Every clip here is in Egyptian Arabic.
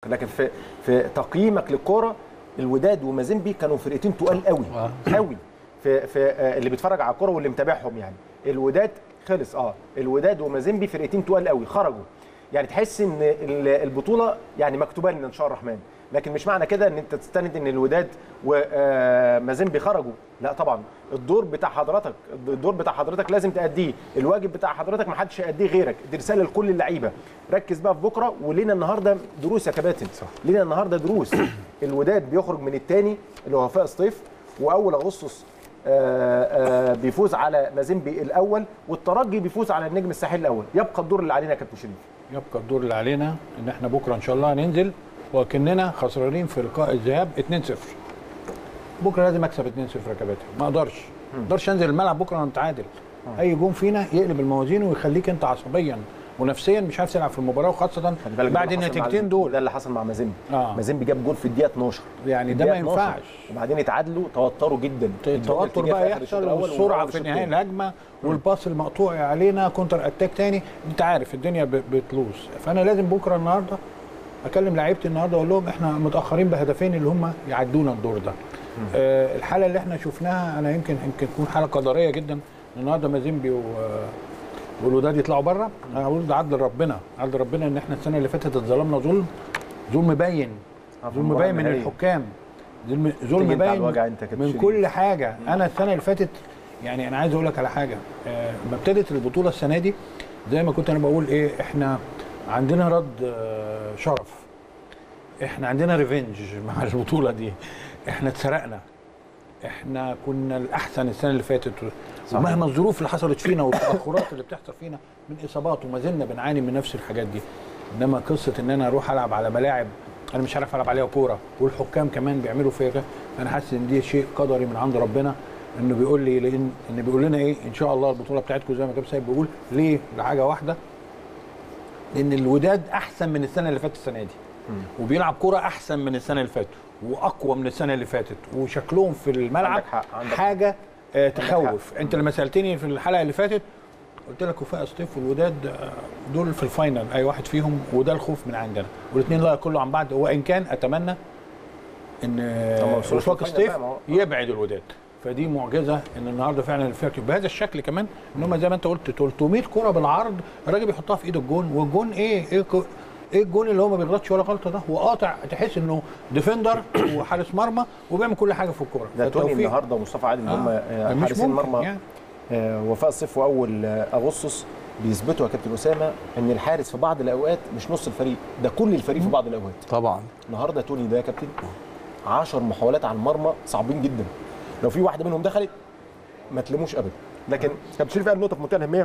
لكن في في تقييمك للكوره الوداد ومازيمبي كانوا فرقتين تقال قوي قوي في في آه، اللي بيتفرج على الكوره واللي متابعهم يعني الوداد خلص اه الوداد ومازيمبي فرقتين تقال قوي خرجوا يعني تحس ان ال- البطوله يعني مكتوبه لنا ان شاء الرحمن لكن مش معنى كده ان انت تستند ان الوداد ومازيمبي خرجوا لا طبعا الدور بتاع حضرتك الدور بتاع حضرتك لازم تأديه الواجب بتاع حضرتك ما حدش هيأديه غيرك دي رساله لكل اللعيبه ركز بقى في بكره ولينا النهارده دروس يا كباتن صح. لينا النهارده دروس الوداد بيخرج من الثاني اللي هو وفاء سطيف واول اغسطس آه، آه، بيفوز على مازيمبي الاول والترجي بيفوز على النجم الساحلي الاول يبقى الدور اللي علينا يا كابتن شريف يبقى الدور اللي علينا ان احنا بكره ان شاء الله هننزل وكاننا خسرانين في لقاء الذهاب 2-0 بكره لازم اكسب 2-0 يا كباتن ما اقدرش ما اقدرش انزل الملعب بكره ونتعادل اي جون فينا يقلب الموازين ويخليك انت عصبيا ونفسيا مش عارف تلعب في المباراه وخاصه خلي بالك ده بعد اللي حصل مع النتيجتين ده دول اللي حصل مع مازيمبي آه. مازيمبي جاب جول في الدقيقه 12 يعني ده ما الدقيقة 12. ينفعش وبعدين اتعادلوا توتروا جدا التوتر بقى يحصل والسرعه في نهايه الهجمه والباص المقطوع علينا كونتر اتاك تاني انت عارف الدنيا ب- بتلوث فانا لازم بكره النهارده اكلم لعيبتي النهارده اقول لهم احنا متاخرين بهدفين اللي هم يعدونا الدور ده آه الحاله اللي احنا شفناها انا يمكن يمكن تكون حاله قدريه جدا النهارده مازيمبي و والوداد يطلعوا بره انا بقول ده عدل ربنا عدل ربنا ان احنا السنه اللي فاتت اتظلمنا ظلم ظلم باين ظلم باين من الحكام ظلم ظلم تيجي انت على باين الوجع انت يا كابتن من شريف. كل حاجه انا السنه اللي فاتت يعني انا عايز اقول لك على حاجه آه، ما ابتدت البطوله السنه دي زي ما كنت انا بقول ايه احنا عندنا رد آه، شرف احنا عندنا ريفنج مع البطوله دي احنا اتسرقنا احنا كنا الاحسن السنه اللي فاتت صحيح. ومهما الظروف اللي حصلت فينا والتاخرات اللي بتحصل فينا من اصابات وما زلنا بنعاني من نفس الحاجات دي انما قصه ان انا اروح العب على ملاعب انا مش عارف العب عليها كوره والحكام كمان بيعملوا فيا كده انا حاسس ان دي شيء قدري من عند ربنا انه بيقول لي لان ان بيقول لنا ايه ان شاء الله البطوله بتاعتكم زي ما كابتن سيد بيقول ليه لحاجه واحده لان الوداد احسن من السنه اللي فاتت السنه دي وبيلعب كوره احسن من السنه اللي فاتت واقوى من السنه اللي فاتت وشكلهم في الملعب عندك حق، عندك حاجه آه تخوف انت لما سالتني في الحلقه اللي فاتت قلت لك وفاء سطيف والوداد آه، دول في الفاينل اي واحد فيهم وده الخوف من عندنا والاثنين لا يقلوا عن بعض وان كان اتمنى ان آه، هم وصلوا وفاق الفاينل سطيف بقى، ما هو- يبعد الوداد فدي معجزه ان النهارده فعلا الفرق بهذا الشكل كمان ان هم زي ما انت قلت 300 كره بالعرض الراجل بيحطها في ايد الجون والجون ايه ايه كو- ايه الجون اللي هو ما بيغلطش ولا غلطه ده هو قاطع تحس انه ديفندر وحارس مرمى وبيعمل كل حاجه في الكوره ده توني فالتوفيق- النهارده ومصطفى عادل اللي هم آه، آه، مش حارسين ممكن مرمى يعني. آه، وفاء الصيف واول آه، اغسطس بيثبتوا يا كابتن اسامه ان الحارس في بعض الاوقات مش نص الفريق ده كل الفريق في بعض الاوقات طبعا النهارده توني ده يا كابتن 10 محاولات على المرمى صعبين جدا لو في واحده منهم دخلت ما تلموش ابدا لكن كابتن شريف قال نقطه في منتهى الاهميه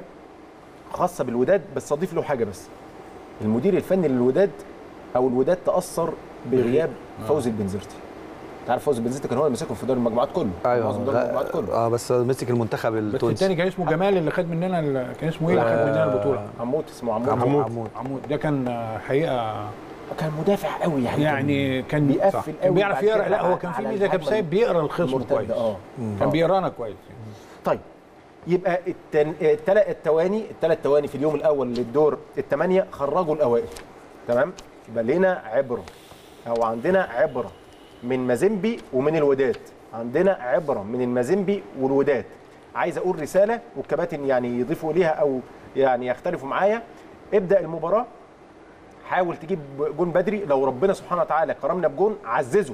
خاصه بالوداد بس اضيف له حاجه بس المدير الفني للوداد او الوداد تاثر بغياب فوزي البنزرتي انت عارف فوزي البنزرتي كان هو اللي ماسكهم في دوري المجموعات كله معظم دوري المجموعات كله اه بس مسك المنتخب بس التونسي الثاني كان اسمه جمال اللي خد مننا ال- كان اسمه ايه اللي خد مننا البطوله عمود اسمه عمود عمود عمود عمود ده كان آه، حقيقه كان مدافع قوي يعني يعني كان بيقفل صح. قوي كان بيعرف بعد يقرا كده لا هو كان في على ميزه كابتن الهجمة سيد بيقرا الخصم المرتدة، كويس اه كان بيقرانا كويس طيب يبقى التن... التل... التواني الثلاث تواني في اليوم الاول للدور الثمانيه خرجوا الاوائل تمام يبقى لنا عبره او عندنا عبره من مازيمبي ومن الوداد عندنا عبره من المازيمبي والوداد عايز اقول رساله والكباتن يعني يضيفوا ليها او يعني يختلفوا معايا ابدا المباراه حاول تجيب جون بدري لو ربنا سبحانه وتعالى كرمنا بجون عززه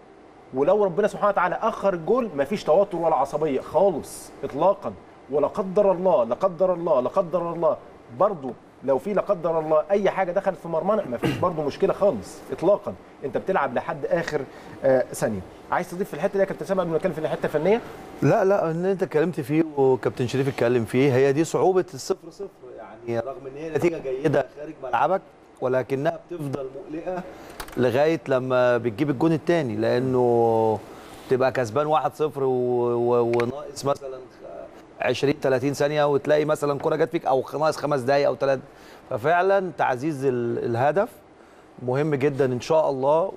ولو ربنا سبحانه وتعالى اخر الجول مفيش توتر ولا عصبيه خالص اطلاقا ولا قدر الله لا قدر الله لا قدر الله برضو لو في لا قدر الله اي حاجه دخلت في مرمانا مفيش برضو مشكله خالص اطلاقا انت بتلعب لحد اخر آه ثانيه عايز تضيف في الحته دي يا كابتن سامع قبل ما نتكلم في الحته الفنيه لا لا اللي انت اتكلمت فيه وكابتن شريف اتكلم فيه هي دي صعوبه الصفر صفر يعني رغم ان هي نتيجه جيده خارج ملعبك ولكنها بتفضل مقلقه لغايه لما بتجيب الجون الثاني لانه تبقى كسبان 1-0 و- و- وناقص مثلا 20 30 ثانيه وتلاقي مثلا كره جت فيك او ناقص خمس دقائق او ثلاث ففعلا تعزيز ال- الهدف مهم جدا ان شاء الله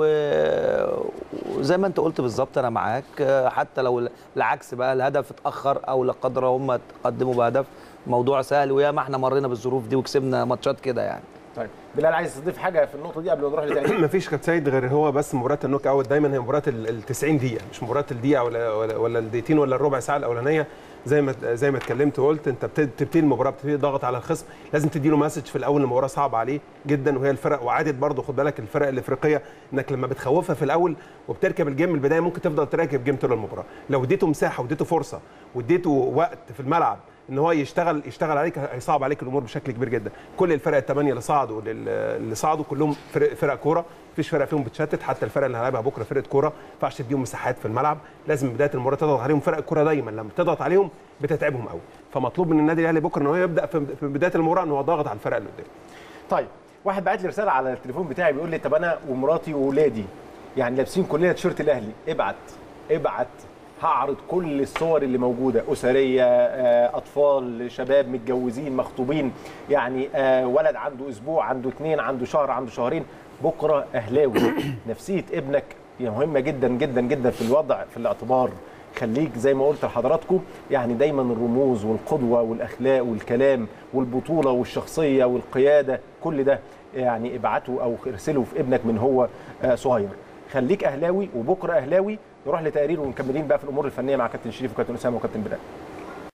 و- وزي ما انت قلت بالظبط انا معاك آه، حتى لو العكس بقى الهدف اتاخر او لا قدر الله هم تقدموا بهدف موضوع سهل وياما احنا مرينا بالظروف دي وكسبنا ماتشات كده يعني طيب بلال عايز تضيف حاجه في النقطه دي قبل ما نروح لتقرير مفيش كابتن سيد غير هو بس مباراه النوك اوت دايما هي مباراه ال 90 دقيقه مش مباراه الدقيقه ولا ولا, ولا الدقيقتين ولا الربع ساعه الاولانيه زي ما زي ما اتكلمت وقلت انت بتبتدي المباراه بتبتدي ضغط على الخصم لازم تدي له مسج في الاول المباراه صعبه عليه جدا وهي الفرق وعادت برضه خد بالك الفرق الافريقيه انك لما بتخوفها في الاول وبتركب الجيم من البدايه ممكن تفضل تراكب جيم طول المباراه لو اديته مساحه واديته فرصه واديته وقت في الملعب ان هو يشتغل يشتغل عليك هيصعب عليك الامور بشكل كبير جدا كل الفرق الثمانيه اللي صعدوا اللي صعدوا كلهم فرق, فرق كوره مفيش فرق فيهم بتشتت حتى الفرق اللي هنلعبها بكره فرقه كوره ما ينفعش تديهم مساحات في الملعب لازم من بدايه المباراه تضغط عليهم فرق الكوره دايما لما تضغط عليهم بتتعبهم قوي فمطلوب من النادي الاهلي بكره ان هو يبدا في بدايه المباراه ان هو ضاغط على الفرق اللي قدام طيب واحد بعت لي رساله على التليفون بتاعي بيقول لي طب انا ومراتي واولادي يعني لابسين كلنا تيشيرت الاهلي ابعت ابعت هعرض كل الصور اللي موجوده اسريه اطفال شباب متجوزين مخطوبين يعني ولد عنده اسبوع عنده اثنين عنده شهر عنده شهرين بكره اهلاوي نفسيه ابنك هي مهمه جدا جدا جدا في الوضع في الاعتبار خليك زي ما قلت لحضراتكم يعني دايما الرموز والقدوه والاخلاق والكلام والبطوله والشخصيه والقياده كل ده يعني ابعته او ارسله في ابنك من هو صغير خليك اهلاوي وبكره اهلاوي نروح لتقرير ومكملين بقى في الامور الفنيه مع كابتن شريف وكابتن اسامه وكابتن بلال